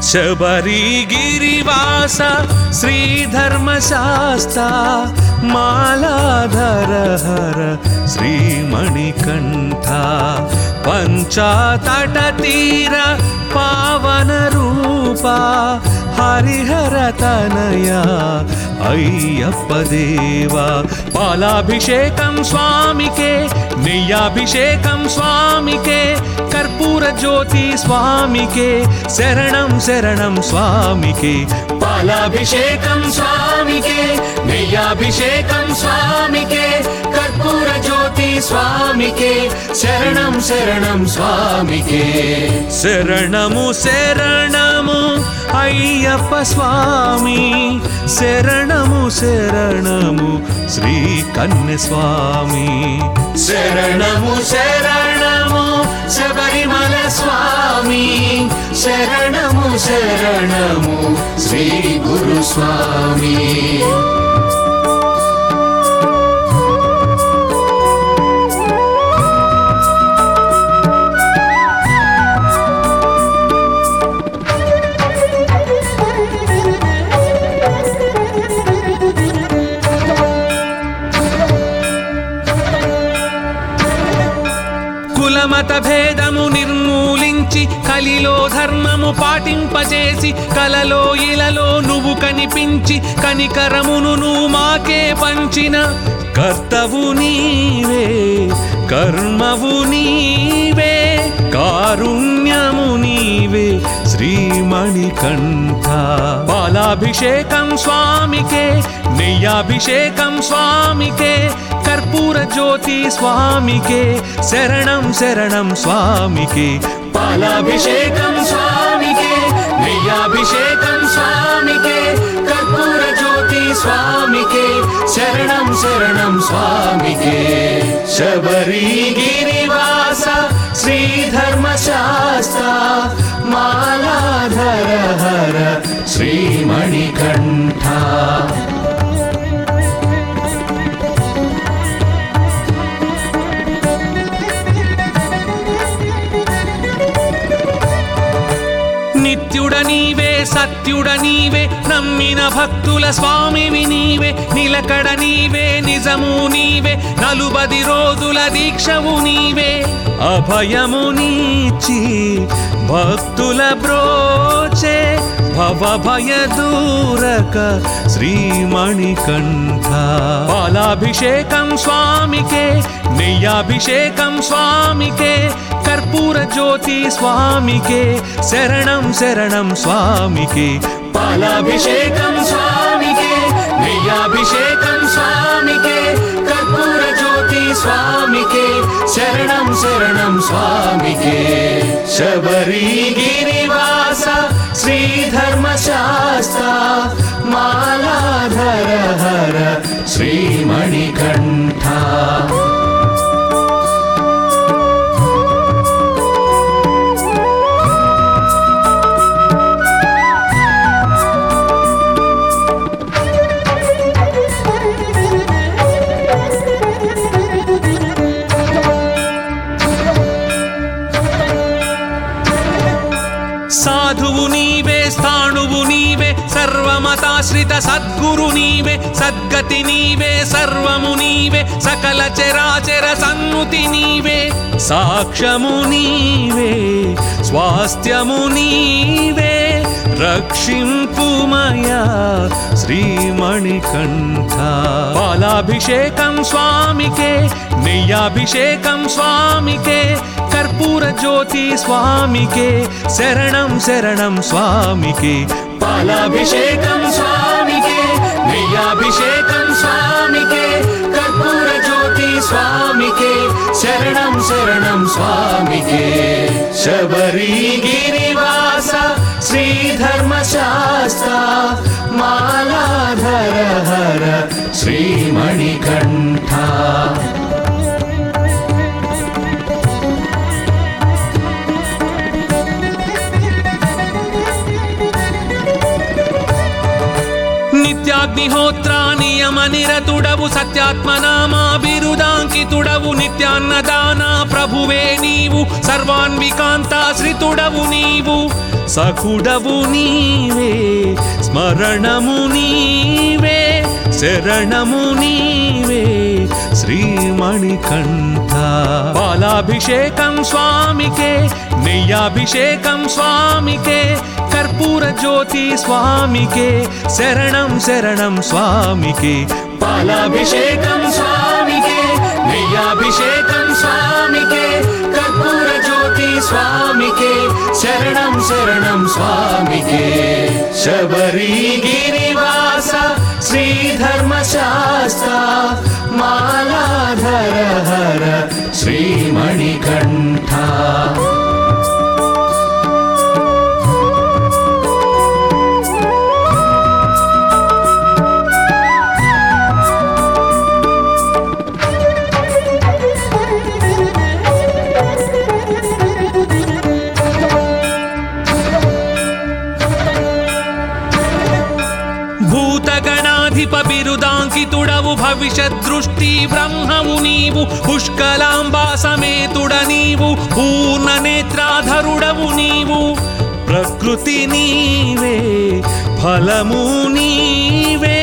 శబరిగిరివాస శ్రీధర్మశాస్త మాలాధర హర శ్రీమణికంఠ పంచాతట తీర పావన రూప హరిహర తనయ అయ్యప్ప దేవా పాలాభిషేకం స్వామికే నెయ్యాభిషేకం స్వామికే కర్పూర జ్యోతి స్వామికే శరణం శరణం స్వామికే పాలాభిషేకం స్వామికే నెయ్యాభిషేకం స్వామికే కర్పూర జ్యోతి స్వామికే శరణం శరణం స్వామికే శరణము శరణము అయ్యప్ప స్వామి శరణము శరణము శ్రీ కన్య స్వామి శరణము శరణము శబరిమల స్వామి శరణము శరణము శ్రీ గురు స్వామి కులమత భేదము నిర్మూలించి కలిలో ధర్మము పాటింపజేసి కలలో ఇలలో నువ్వు కనిపించి కనికరమును నువ్వు మాకే పంచిన కర్తవు నీవే కర్మవు నీవే కారుణ్యము నీవే శ్రీమణికంఠ పాలాభిషేకం స్వామికే నెయ్యాభిషేకం స్వామికే కర్పూర జ్యోతి స్వామికే శరణం శరణం స్వామికే పాలాభిషేకం స్వామికే నెయ్యాభిషేకం స్వామికే కర్పూర జ్యోతి స్వామికే శరణం శరణం స్వామికే శబరిగిరివాస శ్రీధర్మశాస్త్ర మాలాధర హర శ్రీమణికంఠ నిత్యుడ నీవే సత్యుడ నీవే నమ్మిన భక్తుల స్వామివి నీవే నిలకడ నీవే నిజము నీవే నలుబది రోజుల దీక్షవు నీవే అభయము నీచి భక్తుల బ్రోచే భవ భయ దూరక శ్రీమణికంఠ పాలాభిషేకం స్వామికే నెయ్యాభిషేకం స్వామికే కర్పూర జ్యోతి స్వామికే శరణం శరణం స్వామికే పాలాభిషేకం స్వామికే నెయ్యాభిషేకం స్వామికే కర్పూర జ్యోతి స్వామికే శరణం శరణం స్వామికే శబరిగిరివాస శ్రీధర్మశాస్త్ర మాలాధర హర శ్రీమణికంఠ సాధువు నీవే స్థాణువు నీవే సర్వమతాశ్రిత సద్గురు నీవే సద్గతి నీవే సర్వము నీవే సకల చరాచర సన్నుతి నీవే సాక్ష్యము నీవే స్వాస్థ్యము నీవే రక్షింపుమయా శ్రీమణికంఠ పాలాభిషేకం స్వామికే నెయ్యాభిషేకం స్వామికే కర్పూర జ్యోతి స్వామికే శరణం శరణం స్వామికే పాలాభిషేకం స్వామికే నెయ్యాభిషేకం స్వామికే కర్పూర జ్యోతి స్వామికే శరణం శరణం స్వామికే శబరిగిరివాస శ్రీధర్మశాస్త్ర మాలాధర హర శ్రీమణికంఠ నిత్యాగ్నిహోత్ర నియమ నిరతుడవు సత్యాత్మనామా బిరుదాంకితుడవు నిత్యాన్నదాత సర్వలోకయాన ప్రభువే నీవు సర్వాన్వికాంతాశ్రితుడవు నీవు సకుడవు నీవే స్మరణము నీవే శరణము నీవే శ్రీమణికంఠ పాలాభిషేకం స్వామికే నెయ్యాభిషేకం స్వామికే కర్పూర జ్యోతి స్వామికే శరణం శరణం స్వామికే పాలాభిషేకం స్వామికే నెయ్యాభిషేకం స్వామికే కర్పూర జ్యోతి స్వామికే శరణం శరణం స్వామికే శబరి గిరివాస శ్రీధర్మశాస్త్ర మాలాధర హర శ్రీమణికంఠ భూతగణాధిప బిరుదాంకితుడవు భవిష్యత్ దృష్టి బ్రహ్మము నీవు పుష్కలాంబా సమేతుడ నీవు పూర్ణ నేత్రాధరుడవు నీవు ప్రకృతి నీవే ఫలము నీవే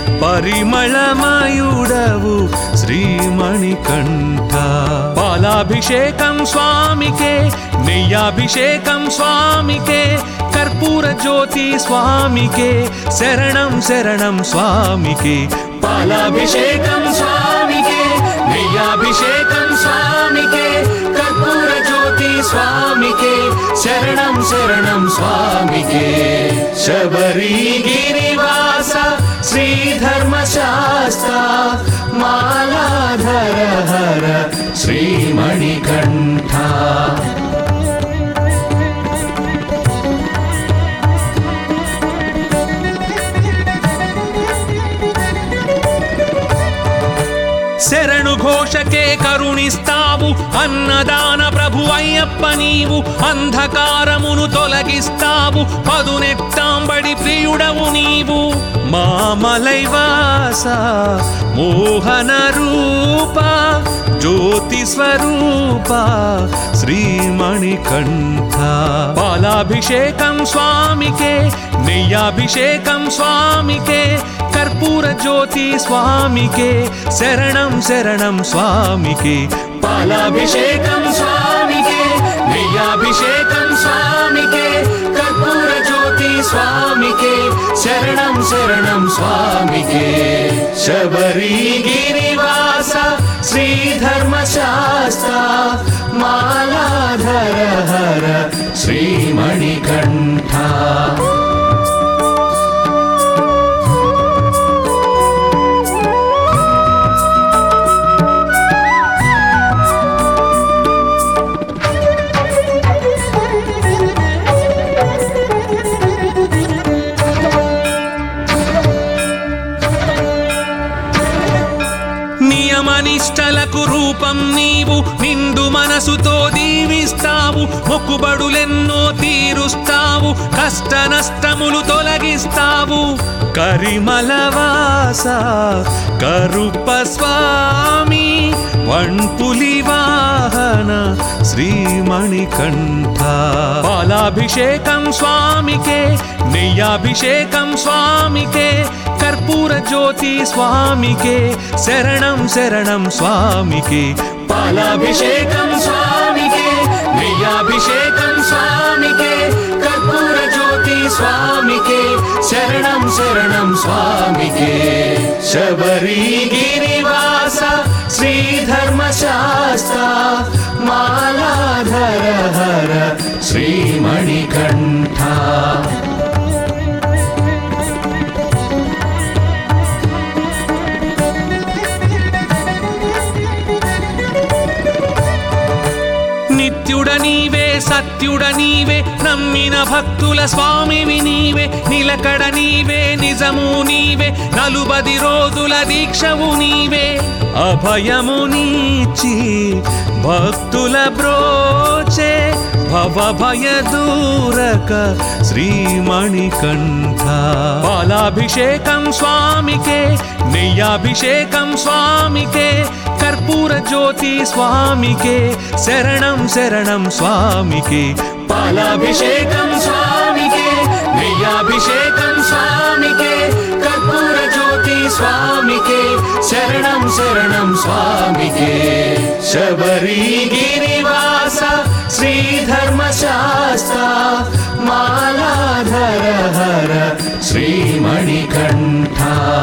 పరిమళమయుడవు శ్రీమణికంఠ పాలాభిషేకం స్వామికే నెయ్యాభిషేకం స్వామికే కర్పూర జ్యోతి స్వామికే శరణం శరణం స్వామికే పాలాభిషేకం స్వామికే నెయ్యాభిషేకం స్వామికే కర్పూర జ్యోతి స్వామికే శరణం శరణం స్వామికే శబరి గిరివాస శ్రీధర్మశాస్త్ర మాలాధర హర శ్రీమణికంఠ శరణు ఘోషకే కరుణిస్తావు అన్నదాన ప్రభు అయ్యప్ప నీవు అంధకారమును తొలగిస్తావు పదునెట్టాంబడి ప్రియుడవు నీవు మామలైవాస మోహన రూప జ్యోతి స్వరూప శ్రీమణికంఠ పాలాభిషేకం స్వామికే నెయ్యాభిషేకం స్వామికే కర్పూర జ్యోతి స్వామికే శరణం శరణం స్వామికే పాలాభిషేకం స్వామికే నెయ్యాభిషేకం స్వామికే కర్పూర జ్యోతి స్వామికే శరణం శరణం స్వామికే శబరి గిరివాస శ్రీధర్మశాస్త్ర మాలాధర హర శ్రీమణికంఠ నియమనిష్టలకు రూపం నీవు నిండు మనసుతో దీవిస్తావు మొక్కుబడులెన్నో తీరుస్తావు కష్ట నష్టములు తొలగిస్తావు కరిమలవాస కరుప స్వామి వణ్పులి వాహన శ్రీమణికంఠ పాలాభిషేకం స్వామికే నెయ్యాభిషేకం స్వామికే కర్పూర జ్యోతి స్వామికే శరణం శరణం స్వామికే పాలాభిషేకం స్వామికే నెయ్యాభిషేకం స్వామికే కర్పూర జ్యోతి స్వామికే శరణం శరణం స్వామికే శబరి గిరివాస శ్రీధర్మశాస్త్ర మాలాధర హర శ్రీమణికంఠ నిత్యుడ నీవే సత్యుడ నీవే నమ్మిన భక్తుల స్వామివి నీవే నిలకడ నీవే నిజము నీవే నలుబది రోజుల దీక్షవు నీవే అభయము నీచి భక్తుల బ్రోచే భవ భయ దూరక శ్రీమణికంఠ పాలాభిషేకం స్వామికే నెయ్యాభిషేకం స్వామికే కర్పూర కర్పూర జ్యోతి స్వామికే శరణం శరణం స్వామికే పాలాభిషేకం స్వామికే నెయ్యాభిషేకం స్వామికే కర్పూర జ్యోతి స్వామికే శరణం శరణం స్వామికే శబరి గిరివాస శ్రీధర్మ శాస్త్ర మాలాధర హర శ్రీమణికంఠ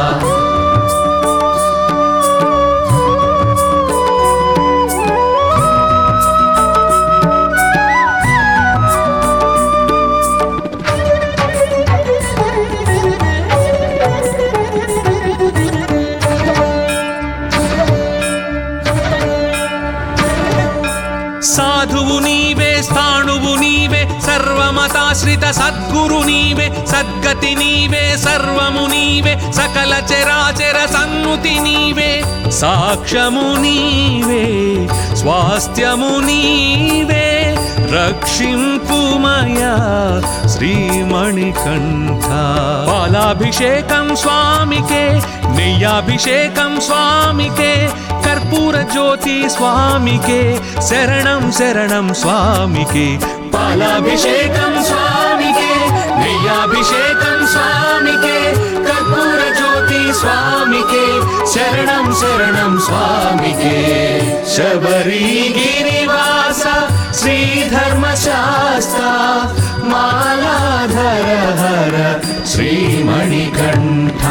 సాధువు నీవే స్థాణువు నీవే సర్వమతాశ్రిత సద్గురు నీవే సద్గతి నీవే సర్వము నీవే సకల చరాచర సన్నుతి నీవే సాక్ష్యము నీవే స్వాస్థ్యము నీవే రక్షింపుమయా శ్రీమణికంఠ పాలాభిషేకం స్వామికే నెయ్యాభిషేకం స్వామికే కర్పూర జ్యోతి స్వామికే శరణం శరణం స్వామికే పాలాభిషేకం స్వామికే నెయ్యాభిషేకం స్వామికే కర్పూర జ్యోతి స్వామికే శరణం శరణం స్వామికే శబరి గిరివాస శ్రీధర్మ శాస్త్ర మాలాధర హర శ్రీమణికంఠ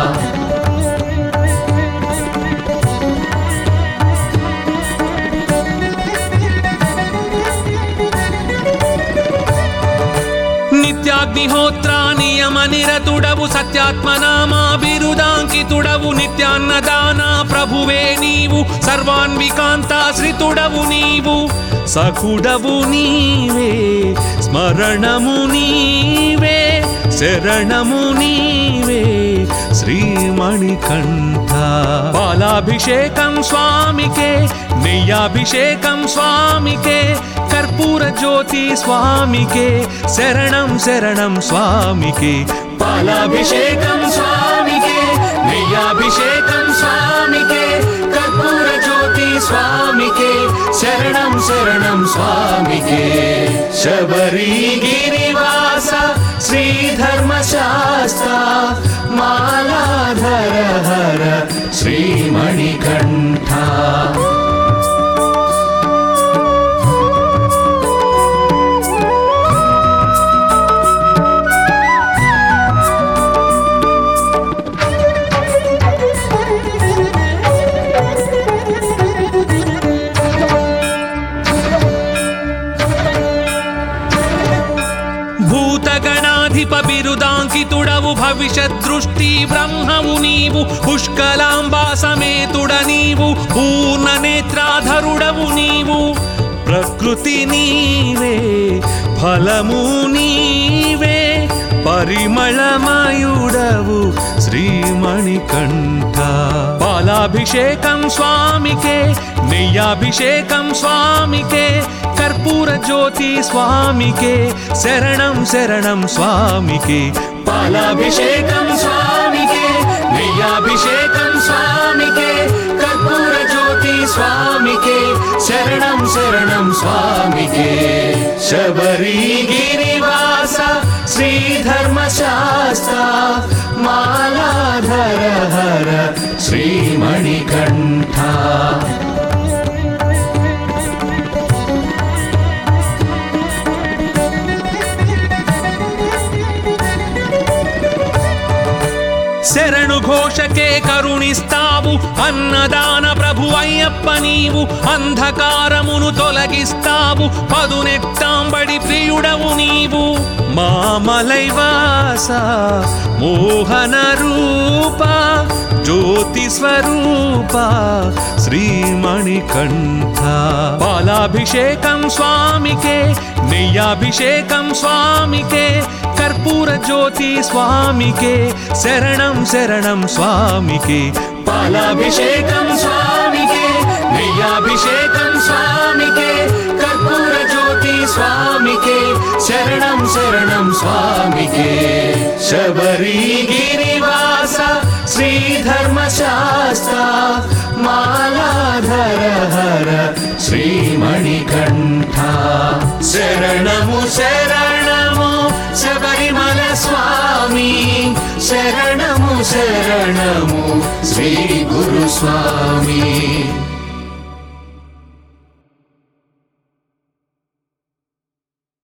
నిత్యాగ్నిహోత్ర నియమ నిరతుడవు సత్యాత్మనామా బిరుదాంకితుడవు నిత్యాన్నదాన ప్రభువే నీవు సర్వాన్వికాంతాశ్రితుడవు నీవు సఖుడవు నీవే స్మరణము నీవే శరణము నీవే శ్రీమణికంఠ పాలాభిషేకం స్వామికే నెయ్యాభిషేకం స్వామికే కర్పూర జ్యోతి స్వామికే శరణం శరణం స్వామికే పాలాభిషేకం స్వామికే నెయ్యాభిషేకం స్వామికే కర్పూర జ్యోతి స్వామికే శరణం శరణం స్వామికే శబరి గిరివాస శ్రీధర్మ శాస్త్ర మాలాధర హర శ్రీమణికంఠ భూతగణాధిప బిరుదాంకితుడవు భవిష్యత్ దృష్టి బ్రహ్మవు నీవు పుష్కలాంబా సమేతుడ నీవు పూర్ణ నేత్రాధరుడవు నీవు ప్రకృతి నీవే ఫలము నీవే పరిమళమయుడవు శ్రీమణికంఠ పాలాభిషేకం స్వామికే నెయ్యాభిషేకం స్వామికే కర్పూర జ్యోతి స్వామికే శరణం శరణం స్వామికే పాలాభిషేకం స్వామికే నెయ్యాభిషేకం స్వామికే కర్పూర జ్యోతి స్వామికే శరణం శరణం స్వామికే శబరి గిరివాస శ్రీధర్మ శాస్త్ర మాలాధర హర శ్రీమణికంఠ శరణు ఘోషకే కరుణిస్తావు అన్నదాన ప్రభు అయ్యప్ప నీవు అంధకారమును తొలగిస్తావు పదునెట్టాంబడి ప్రియుడవు నీవు మామలైవాస మోహన రూప జ్యోతి స్వరూప శ్రీమణికంఠ పాలాభిషేకం స్వామికే నెయ్యాభిషేకం స్వామికే కర్పూర జ్యోతి స్వామికే శరణం శరణం స్వామికే పాలాభిషేకం స్వామికే నెయ్యాభిషేకం స్వామికే కర్పూర జ్యోతి స్వామికే శరణం శరణం స్వామికే శబరి గిరివాస శ్రీధర్మ శాస్త్ర మాలాధర శ్రీమణికంఠ శరణము శరణము శబరిమల స్వామి శరణము శరణము శ్రీ గురు స్వామి